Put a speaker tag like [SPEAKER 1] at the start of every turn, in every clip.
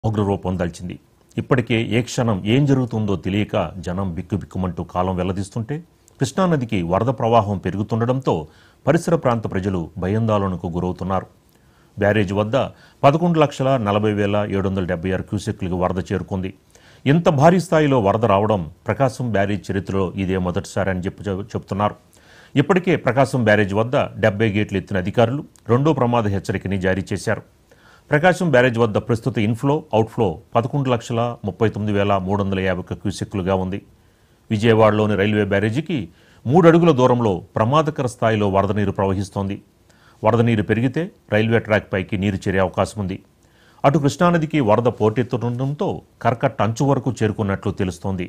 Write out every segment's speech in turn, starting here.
[SPEAKER 1] ఉగ్రరూపం దాల్చింది ఇప్పటికే ఏ క్షణం ఏం జరుగుతుందో తెలియక జనం బిక్కుబిక్కుమంటూ కాలం వెల్లదీస్తుంటే కృష్ణానదికి వరద ప్రవాహం పెరుగుతుండడంతో పరిసర ప్రాంత ప్రజలు భయాందోళనకు గురవుతున్నారు బ్యారేజ్ వద్ద పదకొండు లక్షల నలభై వేల ఏడు వందల డెబ్బై ఆరు క్యూసెక్లకు వరద చేరుకుంది ఇంత భారీ స్థాయిలో వరద రావడం ప్రకాశం బ్యారేజ్ చరిత్రలో ఇదే మొదటిసారి అని చెప్పి చెబుతున్నారు ఇప్పటికే ప్రకాశం బ్యారేజ్ వద్ద డెబ్బై గేట్లు ఎత్తిన అధికారులు రెండో ప్రమాద హెచ్చరికని జారీ చేశారు ప్రకాశం బ్యారేజ్ వద్ద ప్రస్తుత ఇన్ఫ్లో అవుట్ఫ్లో పదకొండు లక్షల ముప్పై తొమ్మిది వేల మూడు వందల యాభై ఒక్క క్యూసెక్కులుగా ఉంది విజయవాడలోని రైల్వే బ్యారేజీకి మూడు అడుగుల దూరంలో ప్రమాదకర స్థాయిలో వరద నీరు ప్రవహిస్తోంది వరద నీరు పెరిగితే రైల్వే ట్రాక్ పైకి నీరు చేరే అవకాశం ఉంది అటు కృష్ణానదికి వరద పోటెత్తుండటంతో కర్కట్ అంచు వరకు చేరుకున్నట్లు తెలుస్తోంది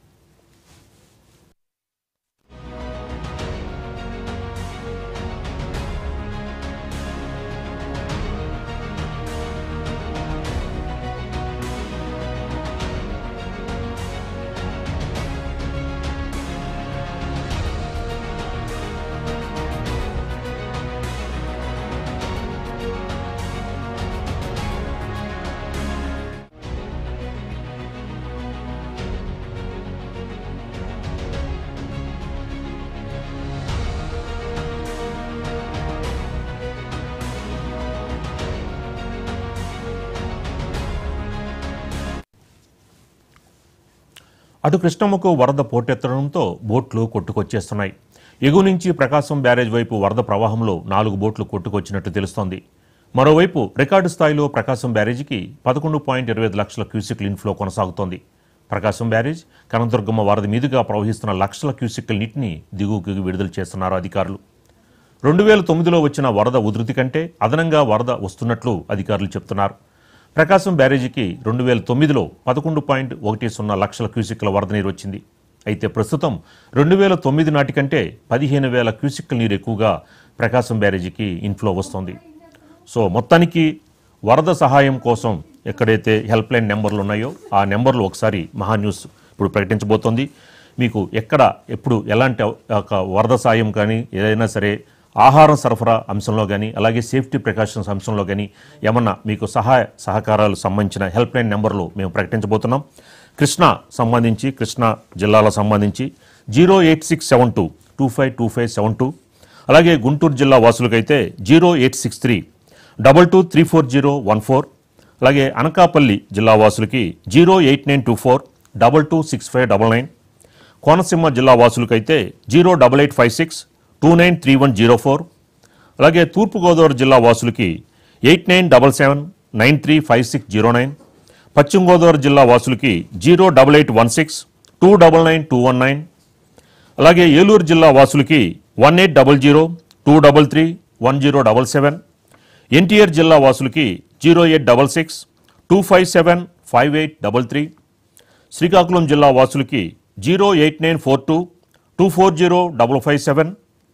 [SPEAKER 1] అటు కృష్ణమ్మకు వరద పోటెత్తడంతో బోట్లు కొట్టుకొచ్చేస్తున్నాయి ఎగువ నుంచి ప్రకాశం బ్యారేజ్ వైపు వరద ప్రవాహంలో నాలుగు బోట్లు కొట్టుకొచ్చినట్టు తెలుస్తోంది మరోవైపు రికార్డు స్థాయిలో ప్రకాశం బ్యారేజీకి పదకొండు పాయింట్ ఇరవై ఐదు లక్షల క్యూసిక్ల ఇన్ఫ్లో కొనసాగుతోంది ప్రకాశం బ్యారేజ్ కనదుర్గమ్మ వరద మీదుగా ప్రవహిస్తున్న లక్షల క్యూసిక్ల నీటిని దిగువకి విడుదల చేస్తున్నారు అధికారులు రెండు వేల తొమ్మిదిలో వచ్చిన వరద ఉధృతి కంటే అదనంగా వరద వస్తున్నట్లు అధికారులు చెప్తున్నారు ప్రకాశం బ్యారేజీకి రెండు వేల తొమ్మిదిలో పదకొండు పాయింట్ ఒకటి సున్నా లక్షల క్యూసిక్ల వరద నీరు వచ్చింది అయితే ప్రస్తుతం రెండు వేల తొమ్మిది నాటి కంటే పదిహేను వేల క్యూసిక్ల నీరు ఎక్కువగా ప్రకాశం బ్యారేజీకి ఇన్ఫ్లో వస్తోంది సో మొత్తానికి వరద సహాయం కోసం ఎక్కడైతే హెల్ప్ లైన్ నెంబర్లు ఉన్నాయో ఆ నెంబర్లు ఒకసారి మహా న్యూస్ ఇప్పుడు ప్రకటించబోతోంది మీకు ఎక్కడ ఎప్పుడు ఎలాంటి ఒక వరద సాయం కానీ ఏదైనా సరే ఆహారం సరఫరా అంశంలో కానీ అలాగే సేఫ్టీ ప్రికాషన్స్ అంశంలో కానీ ఏమన్నా మీకు సహాయ సహకారాలు సంబంధించిన హెల్ప్ లైన్ నెంబర్లు మేము ప్రకటించబోతున్నాం కృష్ణా సంబంధించి కృష్ణా జిల్లాలకు సంబంధించి zero eight six seven two two five two five seven two అలాగే గుంటూరు జిల్లా వాసులకైతే zero eight six three double two three four zero one four అలాగే అనకాపల్లి జిల్లా వాసులకి zero eight nine two four double two six five double nine Konaseema జిల్లా వాసులకైతే zero double eight five six two nine three one zero four అలాగే తూర్పుగోదావరి జిల్లా వాసులకి eight nine double seven nine three five six zero nine Paschima Godavari జిల్లా వాసులకి zero double eight one six two double nine two one nine అలాగే ఏలూరు జిల్లా వాసులకి one eight double zero two double three one zero double seven NTR జిల్లా వాసులకి zero eight double six two five seven five eight double three Srikakulam జిల్లా వాసులకి zero eight nine four two two four zero double five seven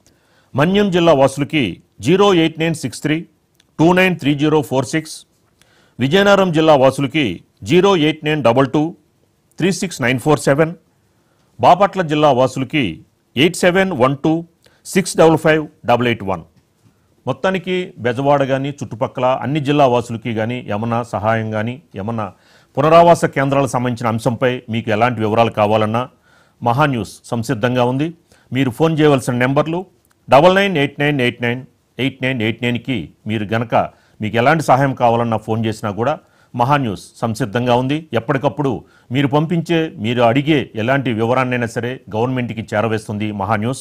[SPEAKER 1] Manyam జిల్లా వాసులకి zero eight nine six three two nine three zero four six Vizianagaram జిల్లా వాసులకి zero eight nine double two three six nine four seven Bapatla జిల్లా వాసులకి eight seven one two six double five double eight one మొత్తానికి బెజవాడ కానీ చుట్టుపక్కల అన్ని జిల్లా వాసులకి కానీ ఏమన్నా సహాయం కానీ ఏమన్నా పునరావాస కేంద్రాలకు సంబంధించిన అంశంపై మీకు ఎలాంటి వివరాలు కావాలన్నా మహా న్యూస్ సంసిద్ధంగా ఉంది మీరు ఫోన్ చేయవలసిన నెంబర్లు double nine eight nine eight nine eight nine eight నైన్కి మీరు గనక మీకు ఎలాంటి సహాయం కావాలన్నా ఫోన్ చేసినా కూడా మహా న్యూస్ సంసిద్ధంగా ఉంది ఎప్పటికప్పుడు మీరు పంపించే మీరు అడిగే ఎలాంటి వివరాన్నైనా సరే గవర్నమెంట్కి చేరవేస్తుంది మహా న్యూస్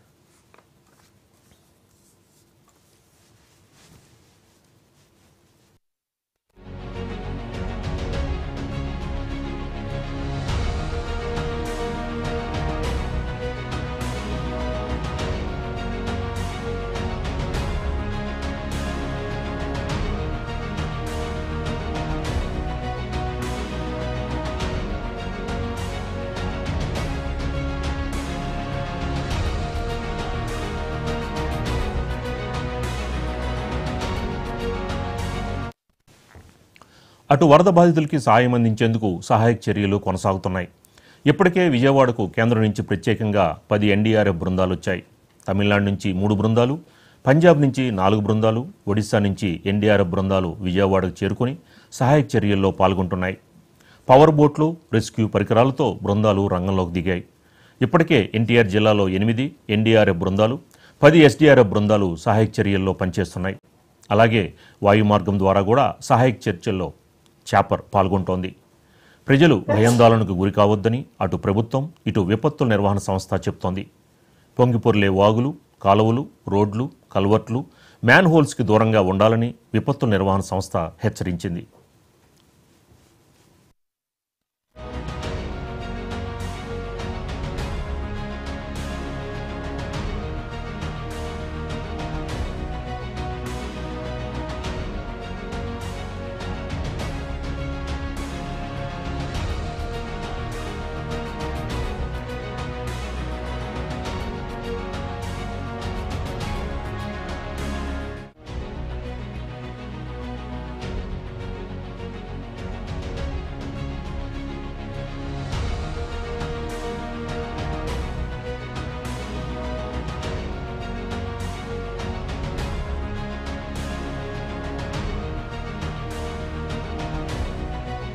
[SPEAKER 1] అటు వరద బాధితులకి సహాయం అందించేందుకు సహాయక చర్యలు కొనసాగుతున్నాయి ఇప్పటికే విజయవాడకు కేంద్రం నుంచి ప్రత్యేకంగా పది ఎన్డీఆర్ఎఫ్ బృందాలు వచ్చాయి తమిళనాడు నుంచి మూడు బృందాలు పంజాబ్ నుంచి నాలుగు బృందాలు ఒడిశా నుంచి ఎన్డీఆర్ఎఫ్ బృందాలు విజయవాడకు చేరుకుని సహాయక చర్యల్లో పాల్గొంటున్నాయి పవర్ బోట్లు రెస్క్యూ పరికరాలతో బృందాలు రంగంలోకి దిగాయి ఇప్పటికే ఎన్టీఆర్ జిల్లాలో ఎనిమిది ఎన్డీఆర్ఎఫ్ బృందాలు పది ఎస్డీఆర్ఎఫ్ బృందాలు సహాయక చర్యల్లో పనిచేస్తున్నాయి అలాగే వాయు మార్గం ద్వారా కూడా సహాయక చర్చల్లో చాపర్ పాల్గొంటోంది ప్రజలు భయాందోళనకు గురి కావద్దని అటు ప్రభుత్వం ఇటు విపత్తుల నిర్వహణ సంస్థ చెప్తోంది పొంగిపొర్లే వాగులు కాలువలు రోడ్లు కల్వర్ట్లు మ్యాన్ హోల్స్కి దూరంగా ఉండాలని విపత్తుల నిర్వహణ సంస్థ హెచ్చరించింది